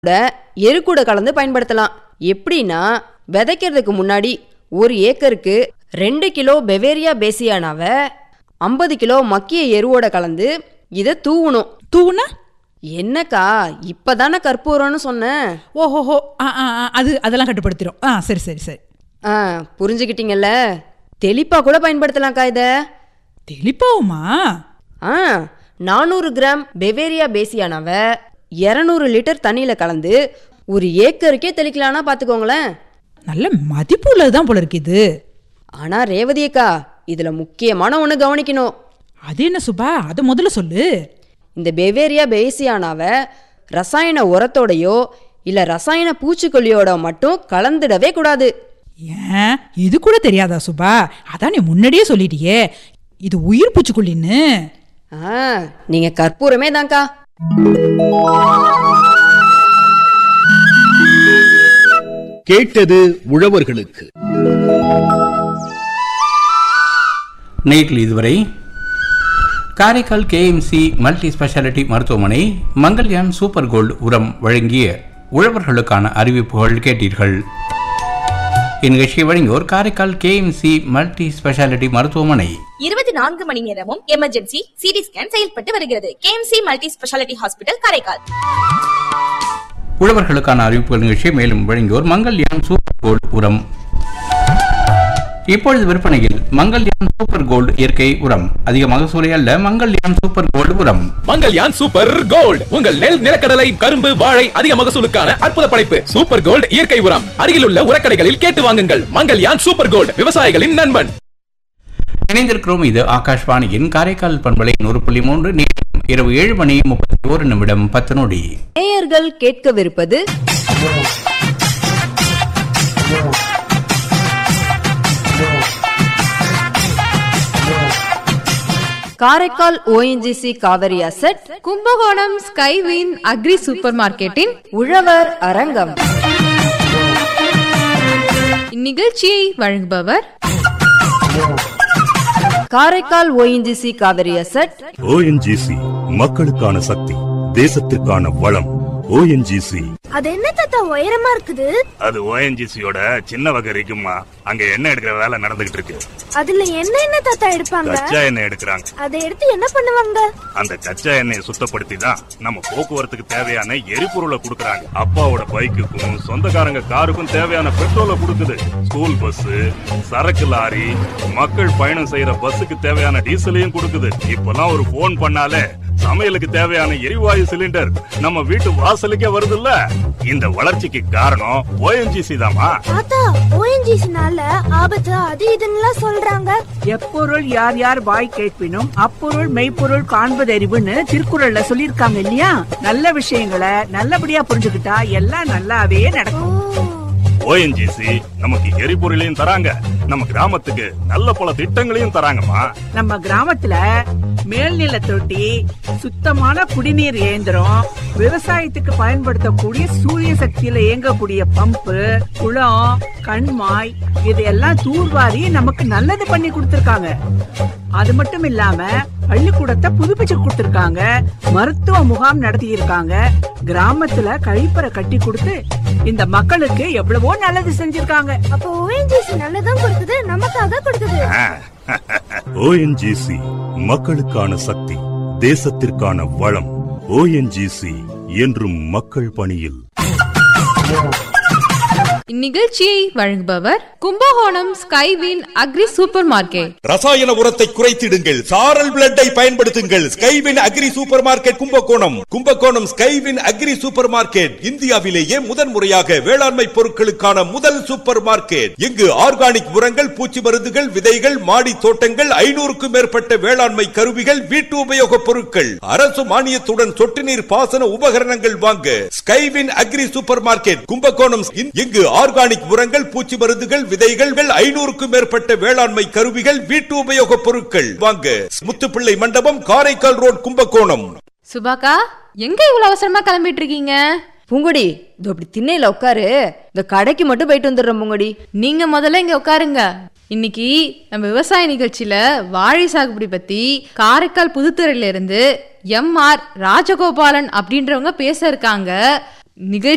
கூட எருக்கூட கலந்து பயன்படுத்தலாம் எப்படின்னா விதைக்கிறதுக்கு முன்னாடி ஒரு ஏக்கருக்கு ரெண்டு கிலோ பெவேரியா பேசியானாவை ஐம்பது கிலோ மக்கிய எருவோட கலந்து இதை தூவணும் தூவுனா என்னக்கா இப்பதானே கற்பூரம்னு சொன்னேன் ஓஹோஹோ ஆ ஆ ஆ, அது அதெல்லாம் கட்டுப்படுத்திடும் ஆ சரி சரி சரி ஆ புரிஞ்சுக்கிட்டீங்கல்ல தெளிப்பா கூட பயன்படுத்தலாம்க்கா இதை தெளிப்பாவுமா ஆ நானூறு கிராம் பெவேரியா பேசியானாவை இரநூறு லிட்டர் தண்ணியில் கலந்து ஒரு ஏக்கருக்கே தெளிக்கலான்னா பார்த்துக்கோங்களேன் நல்ல மதிப்பு உள்ளதுதான் போல இருக்கு இது ஆனால் ரேவதி அக்கா இதில் முக்கியமான ஒன்று கவனிக்கணும் அது என்ன சுபா அதை முதல்ல சொல்லு இந்த பெவேரியா பேசியானாவை ரசாயன உரத்தோடையோ இல்லை ரசாயன பூச்சிக்கொல்லியோட மட்டும் கலந்துடவே கூடாது ஏன் இது கூட தெரியாதா சுபா அதான் நீ முன்னாடியே சொல்லிட்டியே இது உயிர் பூச்சிக்கொல்லின்னு ஆ நீங்கள் கற்பூரமே தான்க்கா கேட்டது உழவர்களுக்கு நேற்றில் இதுவரை காரைக்கால் கேஎம்சி மல்டி ஸ்பெஷாலிட்டி மருத்துவமனை மங்கல்யான் சூப்பர் கோல்டு உரம் வழங்கிய உழவர்களுக்கான அறிவிப்புகள் கேட்டீர்கள் இந்நிகழ்ச்சியை வழங்கியோர் காரைக்கால் கேஎம்சி மல்டி ஸ்பெஷாலிட்டி மருத்துவமனை இருபத்தி நான்கு மணி நேரமும் எமர்ஜென்சி சிடி ஸ்கேன் செயல்பட்டு வருகிறது KMC multi speciality hospital Karaikal உழவர்களுக்கான அறிவிப்புகள் நிகழ்ச்சியை மேலும் வழங்கியோர் மங்கல்யான் சூப்பர் கோல்டு உரம் இப்பொழுது விற்பனையில் மங்கல்யான் சூப்பர் கோல்டு இயற்கை உரம் அதிக மகசூலை அல்ல மங்கல்யான் சூப்பர் கோல்டு உரம் மங்கல்யான் சூப்பர் கோல்ட் உங்கள் நெல் நிலக்கடலை கரும்பு வாழை அதிக மகசூலுக்கான அற்புத படைப்பு சூப்பர் கோல்ட் இயற்கை உரம் அருகில் உள்ள உரக்கடைகளில் கேட்டு வாங்குங்கள் மங்கல்யான் சூப்பர் கோல்ட் விவசாயிகளின் நண்பன் இணைந்திருக்கிறோம் இது ஆகாஷ்வாணியின் காரைக்கால் பண்பலை நூறு புள்ளி மூன்று நேரம் இரவு ஏழு மணி முப்பத்தி ஒரு நிமிடம் பத்து நொடி நேயர்கள் கேட்கவிருப்பது Karaikal ONGC Cauvery asset Kumbakonam Skywin agri super மார்க்கெட்டின் உழவர் அரங்கம் இந்நிகழ்ச்சியை வழங்குபவர் Karaikal ONGC Cauvery asset ONGC மக்களுக்கான சக்தி தேசத்திற்கான வளம் ஓஎன்ஜிசி அது என்ன தாத்தா உயரமா இருக்குது அது ஓஎன்ஜிசியோட சின்ன வகை இருக்குமா அங்க எண்ணெய் எடுக்கிற வேலை நடந்துகிட்டு இருக்கு அதுல என்ன என்ன தாத்தா எடுப்பாங்க கச்சா எண்ணெய் எடுக்கிறாங்க அதை எடுத்து என்ன பண்ணுவாங்க அந்த கச்சா எண்ணெயை சுத்தப்படுத்தி தான் நம்ம போக்குவரத்துக்கு தேவையான எரிபொருளை கொடுக்கறாங்க அப்பாவோட பைக்குக்கும் சொந்தக்காரங்க காருக்கும் தேவையான பெட்ரோலை கொடுக்குது ஸ்கூல் பஸ் சரக்கு லாரி மக்கள் பயணம் செய்யற பஸ்ஸுக்கு தேவையான டீசலையும் கொடுக்குது இப்பெல்லாம் ஒரு போன் பண்ணாலே சமையலுக்கு தேவையான எரிவாயு சிலிண்டர் நம்ம வீட்டு வாசலுக்கே வருதுல்ல இந்த வளர்ச்சிக்கு காரணம் ஓஎன்ஜிசி தாமா தாத்தா ஓஎன்ஜிசினால ஆபத்து அது இதுன்னு சொல்றாங்க எப்பொருள் யார் யார் வாய் கேட்பினும் அப்பொருள் மெய்ப்பொருள் காண்பதறிவுன்னு திருக்குறள்ல சொல்லியிருக்காங்க இல்லையா நல்ல விஷயங்களை நல்லபடியா புரிஞ்சுக்கிட்டா எல்லாம் நல்லாவே நடக்கும் ஓஎன்ஜிசி நமக்கு எரிபொருளையும் தராங்க நம்ம கிராமத்துக்கு நல்ல பல திட்டங்களையும் தராங்கம்மா நம்ம கிராமத்துல மேல்நில தொட்டி சுத்தமான குடிநீர் இயந்திரம் விவசாயத்துக்கு பயன்படுத்தக்கூடிய சூரிய சக்தியில இயங்கக்கூடிய பம்பு குளம் கண்மாய் இதையெல்லாம் தூர்வாரி நமக்கு நல்லது பண்ணி கொடுத்திருக்காங்க அது மட்டும் இல்லாம பள்ளிக்கூடத்தை புதுப்பிச்சு கொடுத்திருக்காங்க மருத்துவ முகாம் நடத்தி இருக்காங்க கிராமத்துல கழிப்பறை கட்டி கொடுத்து இந்த மக்களுக்கு எவ்வளவோ நல்லது செஞ்சிருக்காங்க அப்போ ஓஎன்ஜிசி நல்லதும் கொடுக்குது நமக்காக கொடுக்குது ஓஎன்ஜிசி மக்களுக்கான சக்தி தேசத்திற்கான வளம் ஓஎன்ஜிசி என்றும் மக்கள் பணியில் இந்நிகழ்ச்சியை வழங்குபவர் Kumbakonam Skywin agri super market ரசாயன உரத்தை குறைத்திடுங்கள் சாரல் பிளட்டை பயன்படுத்துங்கள் Skywin agri super market Kumbakonam Kumbakonam Skywin agri super market இந்தியாவிலேயே முதன் முறையாக வேளாண்மை பொருட்களுக்கான முதல் சூப்பர் மார்க்கெட் இங்கு ஆர்கானிக் உரங்கள் பூச்சி மருந்துகள் விதைகள் மாடி தோட்டங்கள் ஐநூறுக்கும் மேற்பட்ட வேளாண்மை கருவிகள் வீட்டு உபயோக பொருட்கள் அரசு மானியத்துடன் சொட்டு நீர் பாசன உபகரணங்கள் வாங்க Skywin agri super market Kumbakonam இங்கு ஆர்கானிக் உரங்கள் பூச்சி மருந்துகள் விதைகள் ஐநூறுக்கும் மேற்பட்ட வேளாண்மை கருவிகள் வீட்டு உபயோக பொருட்கள் வாங்க முத்துப்பிள்ளை மண்டபம் காரைக்கால் ரோட் கும்பகோணம் சுபாக்கா எங்க இவ்வளவு அவசரமா கிளம்பிட்டு இருக்கீங்க பூங்கொடி இது அப்படி திண்ணையில உட்காரு இந்த கடைக்கு மட்டும் போயிட்டு வந்துடுறோம் பூங்கொடி நீங்க முதல்ல இங்க உட்காருங்க இன்னைக்கு நம்ம விவசாய நிகழ்ச்சியில வாழை சாகுபடி பத்தி காரைக்கால் புதுத்துறையில இருந்து எம் ஆர் ராஜகோபாலன் அப்படின்றவங்க பேச இருக்காங்க நிகழ்ச்சி